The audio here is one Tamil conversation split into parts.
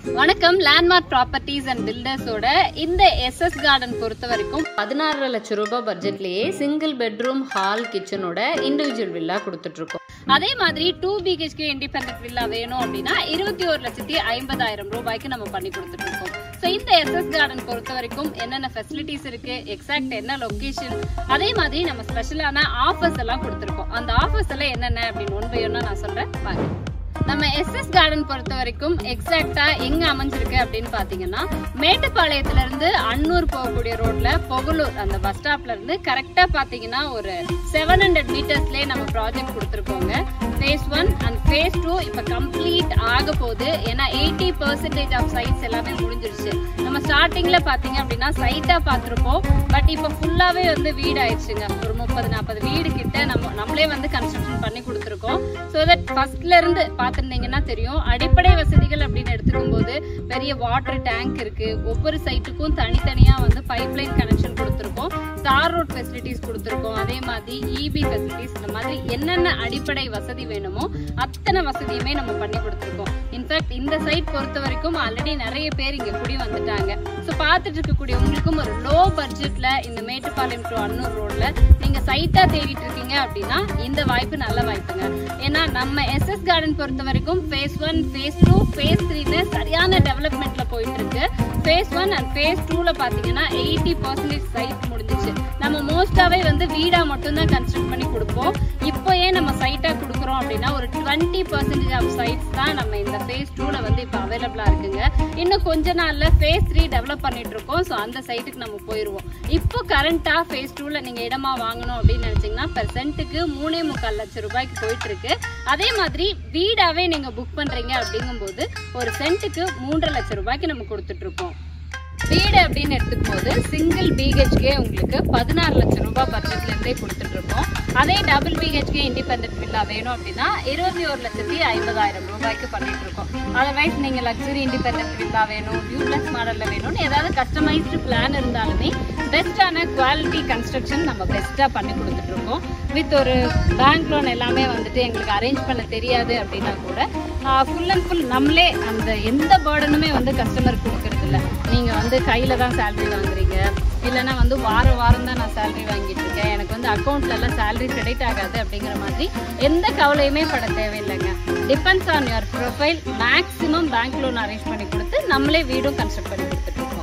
வணக்கம் லேண்ட்மார்க் ப்ராப்பர்ட்டிஸ் அண்ட் பில்டர்ஸோட இந்த எஸ்எஸ் கார்டன் பொறுத்த வரைக்கும் பதினாறு லட்சம் ரூபாய் பட்ஜெட்லயே சிங்கிள் பெட்ரூம் ஹால் கிச்சனோட இண்டிவிஜுவல் வில்லா கொடுத்துட்டு இருக்கோம் அதே மாதிரி டூ பிஹெச்கே இண்டிபெண்டன்ட் வில்லா வேணும் அப்படின்னா இருபத்தி ஒரு லட்சத்தி ஐம்பதாயிரம் ரூபாய்க்கு நம்ம பண்ணி கொடுத்துட்டு இருக்கோம் ஸோ இந்த எஸ்எஸ் கார்டன் பொறுத்த வரைக்கும் என்னென்ன ஃபெசிலிட்டிஸ் இருக்கு எக்ஸாக்ட் என்ன லொகேஷன் அதே மாதிரி நம்ம ஸ்பெஷலான ஆஃபர்ஸ் எல்லாம் கொடுத்துருக்கோம் அந்த ஆஃபர்ஸ் எல்லாம் என்னென்ன அப்படின்னு ஒன் பை ஒன்னா நான் சொல்றேன் பாருங்க நம்ம எஸ்எஸ் கார்டன் பொறுத்த வரைக்கும் எக்ஸாக்டா எங்க அமைஞ்சிருக்கு அப்படின்னு பாத்தீங்கன்னா மேட்டுப்பாளையத்துல இருந்து அன்னூர் போகக்கூடிய ரோட்ல பொகலூர் அந்த பஸ் ஸ்டாப்ல இருந்து கரெக்டா பாத்தீங்கன்னா ஒரு செவன் ஹண்ட்ரட் மீட்டர்ஸ்லயே நம்ம ப்ராஜெக்ட் கொடுத்துருக்கோங்க phase one and phase two இப்ப கம்ப்ளீட் ஆக போகுது ஏன்னா எயிட்டி பர்சன்டேஜ் ஆஃப் சைட்ஸ் எல்லாமே முடிஞ்சிருச்சு நம்ம ஸ்டார்டிங்ல பாத்தீங்க அப்படின்னா சைட்டா பார்த்திருப்போம் பட் இப்ப ஃபுல்லாவே வந்து வீடு ஆயிடுச்சுங்க ஒரு முப்பது நாற்பது வீடு கிட்ட நம்ம நம்மளே வந்து கன்ஸ்ட்ரக்ஷன் பண்ணி கொடுத்துருக்கோம் ஸோ தட் ஃபர்ஸ்ட்ல இருந்து பார்த்துருந்தீங்கன்னா தெரியும் அடிப்படை வசதிகள் அப்படின்னு எடுத்துக்கும் போது பெரிய வாட்டர் டேங்க் இருக்கு ஒவ்வொரு சைட்டுக்கும் தனித்தனியா வந்து பைப் லைன் கனெக்ஷன் கொடுத்துருக்கோம் தார் ரோட் ஃபெசிலிட்டிஸ் கொடுத்துருக்கோம் அதே மாதிரி இபி ஃபெசிலிட்டிஸ் இந்த மாதிரி என்னென்ன அடிப்படை வசதி வேணுமோ அத்தனை வசதியுமே நம்ம பண்ணி கொடுத்துருக்கோம் இன்ஃபேக்ட் இந்த சைட் பொறுத்த வரைக்கும் ஆல்ரெடி நிறைய பேர் இங்க குடி வந்துட்டாங்க ஸோ பார்த்துட்டு இருக்கக்கூடிய உங்களுக்கும் ஒரு லோ பட்ஜெட்ல இந்த மேட்டுப்பாளையம் டு அன்னூர் ரோட்ல நீங்க சைட்டா தேடிட்டு இருக்கீங்க அப்படின்னா இந்த வாய்ப்பு நல்ல வாய்ப்புங்க ஏன்னா நம்ம எஸ்எஸ் கார்டன் பொறுத்த வரைக்கும் phase one phase two phase த்ரீன்னு சரியான டெவலப்மெண்ட்ல போயிட்டு இருக்கு ஃபேஸ் ஒன் அண்ட் ஃபேஸ் டூல பாத்தீங்கன்னா எயிட்டி பர்சன்டேஜ் சைட் முடிஞ்சிச்சு நம்ம மோஸ்டாவே வந்து வீடா மட்டும்தான் கன்ஸ்ட்ரக்ட் பண்ணி கொடுப்போம் இப்போ ஏன் நம்ம சைட்டா கொடுக்குறோம் அப்படின்னா ஒரு டுவெண்ட்டி பர்சன்டேஜ் ஆஃப் சைட்ஸ் தான் நம்ம இந்த ஃபேஸ் டூல வந்து இப்போ அவைலபிளா இருக்குங்க இன்னும் கொஞ்ச நாள்ல ஃபேஸ் த்ரீ டெவலப் பண்ணிட்டு இருக்கோம் ஸோ அந்த சைட்டுக்கு நம்ம போயிருவோம் இப்போ கரண்டா ஃபேஸ் டூல நீங்க இடமா வாங்கணும் அப்படின்னு நினைச்சீங்கன்னா பெர் சென்ட்டுக்கு மூணே முக்கால் லட்சம் ரூபாய்க்கு போயிட்டு இருக்கு அதே மாதிரி வீடாவே நீங்க புக் பண்றீங்க அப்படிங்கும்போது ஒரு சென்ட்டுக்கு மூன்றரை லட்சம் ரூபாய்க்கு நம்ம கொடுத்துட்டு இருக்கோம் வீடு அப்படின்னு எடுத்துக்கும் போது சிங்கிள் பிஹெச்கே உங்களுக்கு பதினாறு லட்சம் ரூபாய் பட்ஜெட்ல இருந்தே கொடுத்துட்டு இருக்கோம் அதே டபுள் பிஹெச்கே இண்டிபெண்டன்ட் வில்லா வேணும் அப்படின்னா இருபத்தி ஒரு லட்சத்தி ஐம்பதாயிரம் ரூபாய்க்கு பண்ணிட்டு இருக்கோம் அதர்வைஸ் நீங்க லக்ஸுரி இண்டிபெண்டன்ட் வில்லா வேணும் டியூப்ளெக்ஸ் மாடல்ல வேணும்னு ஏதாவது கஸ்டமைஸ்டு பிளான் இருந்தாலுமே பெஸ்டான குவாலிட்டி கன்ஸ்ட்ரக்ஷன் நம்ம பெஸ்டா பண்ணி கொடுத்துட்டு இருக்கோம் வித் ஒரு பேங்க் லோன் எல்லாமே வந்துட்டு எங்களுக்கு அரேஞ்ச் பண்ண தெரியாது அப்படின்னா கூட ஃபுல் அண்ட் ஃபுல் நம்மளே அந்த எந்த பேர்டனுமே வந்து கஸ்டமருக்கு கொடுக்கறது இல்ல நீங்க வந்து கையில தான் சேலரி வாங்குறீங்க இல்லைன்னா வந்து வாரம் வாரம் தான் நான் சேலரி வாங்கிட்டு இருக்கேன் எனக்கு வந்து அக்கௌண்ட்ல எல்லாம் சேலரி கிரெடிட் ஆகாது அப்படிங்கிற மாதிரி எந்த கவலையுமே பட தேவையில்லைங்க depends on your profile maximum bank loan arrange பண்ணி கொடுத்து நம்மளே வீடும் கன்ஸ்ட்ரக்ட் பண்ணி கொடுத்துட்டு இருக்கோம்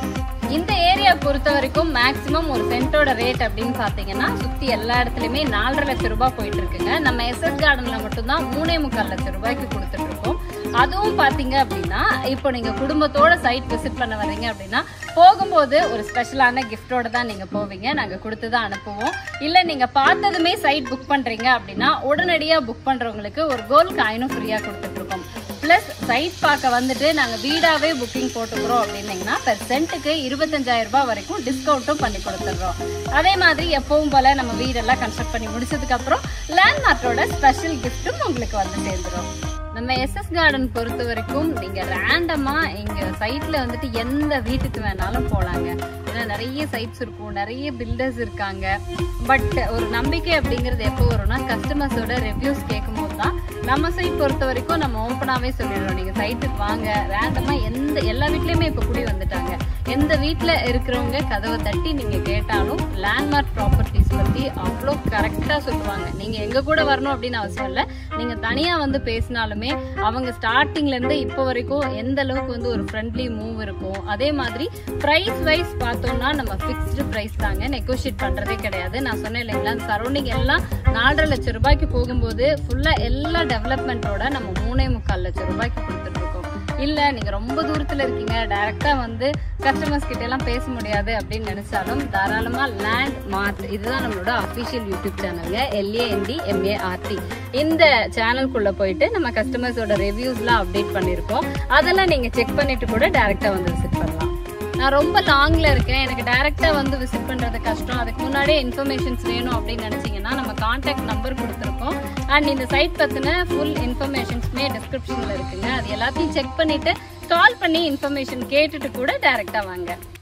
இந்த ஏரியா பொறுத்த வரைக்கும் மேக்ஸிமம் ஒரு சென்ட்டோட ரேட் அப்படின்னு பாத்தீங்கன்னா சுத்தி எல்லா இடத்துலயுமே நாலரை லட்சம் ரூபாய் போயிட்டு இருக்குங்க நம்ம எஸ்எஸ் கார்டன்ல மட்டும்தான் மூணே முக்கால் லட்சம் ரூபாய்க்கு கொடுத்துட்டு இருக்கோம் அதுவும் பாத்தீங்க அப்படின்னா இப்போ நீங்க குடும்பத்தோட சைட் விசிட் பண்ண வர்றீங்க அப்படின்னா போகும்போது ஒரு ஸ்பெஷலான கிஃப்டோட தான் நீங்க போவீங்க நாங்க கொடுத்து தான் அனுப்புவோம் இல்ல நீங்க பார்த்ததுமே சைட் புக் பண்றீங்க அப்படின்னா உடனடியா புக் பண்றவங்களுக்கு ஒரு கோல் காயினும் ஃப்ரீயா கொடுத்துட்டு இருக்கோம் பிளஸ் சைட் பார்க்க வந்துட்டு நாங்க வீடாவே புக்கிங் போட்டுக்கிறோம் அப்படின்னீங்கன்னா பெர் சென்ட்டுக்கு இருபத்தஞ்சாயிரம் ரூபாய் வரைக்கும் டிஸ்கவுண்ட்டும் பண்ணி கொடுத்துட்றோம் அதே மாதிரி எப்பவும் போல நம்ம வீடெல்லாம் கன்ஸ்ட்ரக்ட் பண்ணி முடிச்சதுக்கு அப்புறம் லேண்ட்மார்க்கோட ஸ்பெஷல் கிஃப்ட்டும் உங்களுக்கு வந்து சேர்ந்துடும் நம்ம எஸ்எஸ் கார்டன் பொறுத்த வரைக்கும் நீங்க ரேண்டமா இங்க சைட்ல வந்துட்டு எந்த வீட்டுக்கு வேணாலும் போலாங்க ஏன்னா நிறைய சைட்ஸ் இருக்கும் நிறைய பில்டர்ஸ் இருக்காங்க பட் ஒரு நம்பிக்கை அப்படிங்கிறது எப்போ வரும்னா கஸ்டமர்ஸோட ரிவ்யூஸ் கேட்கும்போது தான் நம்ம சைட் பொறுத்த வரைக்கும் நம்ம ஓப்பனாவே சொல்லிடுறோம் நீங்க சைட்டுக்கு வாங்க ரேண்டமா எந்த எல்லா வீட்லயுமே இப்ப குடி வந்துட்டாங்க எந்த வீட்ல இருக்கிறவங்க கதவை தட்டி நீங்க கேட்டாலும் லேண்ட்மார்க் ப்ராப்பர்ட்டிஸ் பத்தி அவ்வளோ கரெக்டா சொல்லுவாங்க நீங்க எங்க கூட வரணும் அப்படின்னு அவசியம் இல்லை நீங்க தனியா வந்து பேசினாலுமே அவங்க ஸ்டார்டிங்ல இருந்து இப்போ வரைக்கும் எந்த அளவுக்கு வந்து ஒரு ஃப்ரெண்ட்லி மூவ் இருக்கும் அதே மாதிரி பிரைஸ் வைஸ் பார்த்தோம்னா நம்ம ஃபிக்ஸ்டு பிரைஸ் தாங்க நெகோஷியேட் பண்றதே கிடையாது நான் சொன்னேன் இல்லைங்களா அந்த சரௌண்டிங் எல்லாம் நாலரை லட்சம் ரூபாய்க்கு போகும்போது ஃபுல்லா எல்லா டெவலப்மெண்ட்டோட நம்ம மூணே முக்கால் லட்சம் ரூபாய்க்கு கொடுத்துட்டு இருக்கோம் இல்ல நீங்க ரொம்ப தூரத்துல இருக்கீங்க டைரக்டா வந்து கஸ்டமர்ஸ் கிட்ட எல்லாம் பேச முடியாது அப்படின்னு நினைச்சாலும் தாராளமா லேண்ட் மார்ட் இதுதான் நம்மளோட அபிஷியல் யூடியூப் சேனலுங்க எல்ஏஎன்டி எம்ஏஆர்டி இந்த சேனலுக்குள்ள போயிட்டு நம்ம கஸ்டமர்ஸோட ரிவ்யூஸ்லாம் அப்டேட் பண்ணிருக்கோம் அதெல்லாம் நீங்க செக் பண்ணிட்டு கூட டைரக்டா வந்து விசிட் பண்ணலாம் நான் ரொம்ப லாங்ல இருக்கேன் எனக்கு டைரக்டா வந்து விசிட் பண்றது கஷ்டம் அதுக்கு முன்னாடியே இன்ஃபர்மேஷன்ஸ் வேணும் அப்படின்னு நினைச்சீங்கன்னா நம்ம கான்டாக்ட் நம்பர் கொடுத்துருக்கோம் அண்ட் இந்த சைட் பத்தின ஃபுல் இன்ஃபர்மேஷன்ஸ்மே டிஸ்கிரிப்ஷன்ல இருக்குங்க அது எல்லாத்தையும் செக் பண்ணிட்டு கால் பண்ணி இன்ஃபர்மேஷன் கேட்டுட்டு கூட டைரக்டா வாங்க